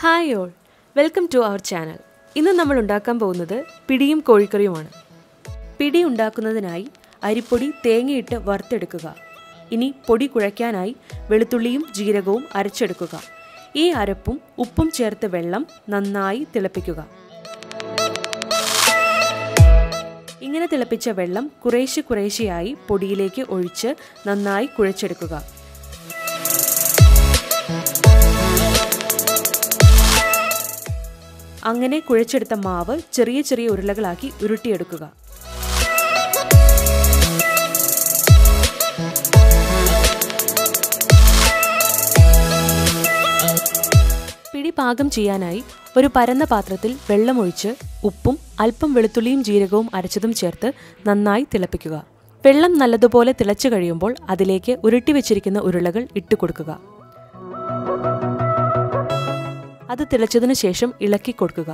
hi all welcome to our channel ഇന്ന് നമ്മൾ ഉണ്ടാക്കാൻ പോകുന്നത് പിടിയും കോഴിക്കറിയുമാണ് പിടി ഉണ്ടാക്കുന്നതിനായി അരിപ്പൊടി തേങ്ങയിട്ട് വറുത്തെടുക്കുക ഇനി പൊടി കുഴയ്ക്കാനായി വെളുത്തുള്ളിയും ജീരകവും അരച്ചെടുക്കുക ഈ അരപ്പും ഉപ്പും ചേർത്ത് വെള്ളം നന്നായി തിളപ്പിക്കുക ഇങ്ങനെ തിളപ്പിച്ച വെള്ളം കുറേശ്ശെ കുറേശ്ശെയായി പൊടിയിലേക്ക് ഒഴിച്ച് നന്നായി കുഴച്ചെടുക്കുക അങ്ങനെ കുഴച്ചെടുത്ത മാവ് ചെറിയ ചെറിയ ഉരുളകളാക്കി ഉരുട്ടിയെടുക്കുക പിടി പാകം ചെയ്യാനായി ഒരു പരന്ന പാത്രത്തിൽ വെള്ളമൊഴിച്ച് ഉപ്പും അല്പം വെളുത്തുള്ളിയും ജീരകവും അരച്ചതും ചേർത്ത് നന്നായി തിളപ്പിക്കുക വെള്ളം നല്ലതുപോലെ തിളച്ചു കഴിയുമ്പോൾ അതിലേക്ക് ഉരുട്ടി വെച്ചിരിക്കുന്ന ഉരുളകൾ ഇട്ടുകൊടുക്കുക അത് തിളച്ചതിനു ശേഷം ഇളക്കി കൊടുക്കുക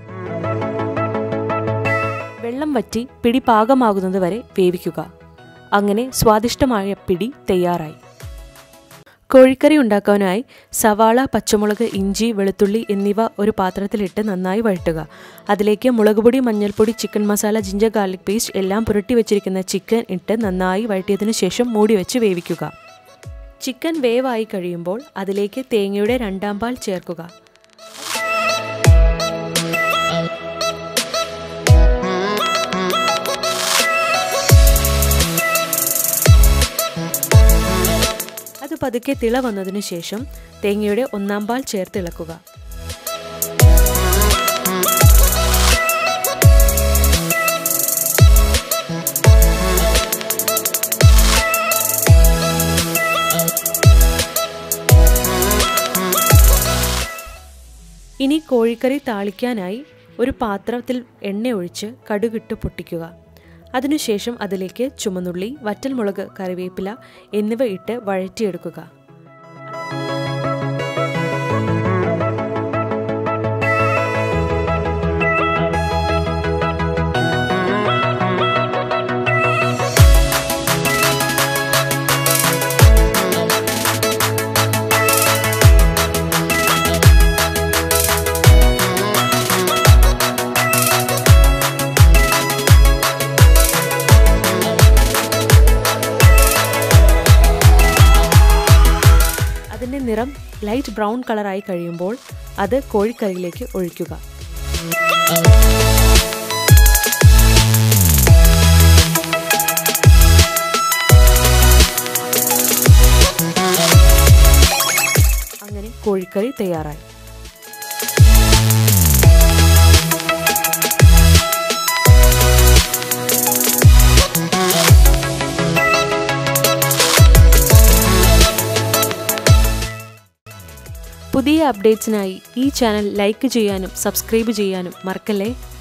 വെള്ളം വറ്റി പിടി പാകമാകുന്നത് വരെ വേവിക്കുക അങ്ങനെ സ്വാദിഷ്ടമായ പിടി തയ്യാറായി കോഴിക്കറി ഉണ്ടാക്കാനായി സവാള പച്ചമുളക് ഇഞ്ചി വെളുത്തുള്ളി എന്നിവ ഒരു പാത്രത്തിലിട്ട് നന്നായി വഴറ്റുക അതിലേക്ക് മുളകുപൊടി മഞ്ഞൾപ്പൊടി chicken masala ginger garlic paste എല്ലാം പുരട്ടി വെച്ചിരിക്കുന്ന ചിക്കൻ ഇട്ട് നന്നായി വഴറ്റിയതിനു ശേഷം മൂടി വെച്ച് വേവിക്കുക ചിക്കൻ വേവായി കഴിയുമ്പോൾ അതിലേക്ക് തേങ്ങയുടെ രണ്ടാം പാൽ ചേർക്കുക അത് പതുക്കെ തിള വന്നതിനു ശേഷം തേങ്ങയുടെ ഒന്നാം പാൽ ചേർത്ത് ഇളക്കുക ഇനി കോഴിക്കറി താളിക്കാനായി ഒരു പാത്രത്തിൽ എണ്ണ ഒഴിച്ച് കടുകിട്ട് പൊട്ടിക്കുക അതിനുശേഷം അതിലേക്ക് ചുമന്നുള്ളി വറ്റൽമുളക് കറിവേപ്പില എന്നിവ ഇട്ട് വഴറ്റിയെടുക്കുക അതിൻ്റെ നിറം ലൈറ്റ് ബ്രൗൺ കളറായി കഴിയുമ്പോൾ അത് കോഴിക്കറിയിലേക്ക് ഒഴിക്കുക അങ്ങനെ കോഴിക്കറി തയ്യാറായി പുതിയ അപ്ഡേറ്റ്സിനായി ഈ ചാനൽ ലൈക്ക് ചെയ്യാനും സബ്സ്ക്രൈബ് ചെയ്യാനും മറക്കല്ലേ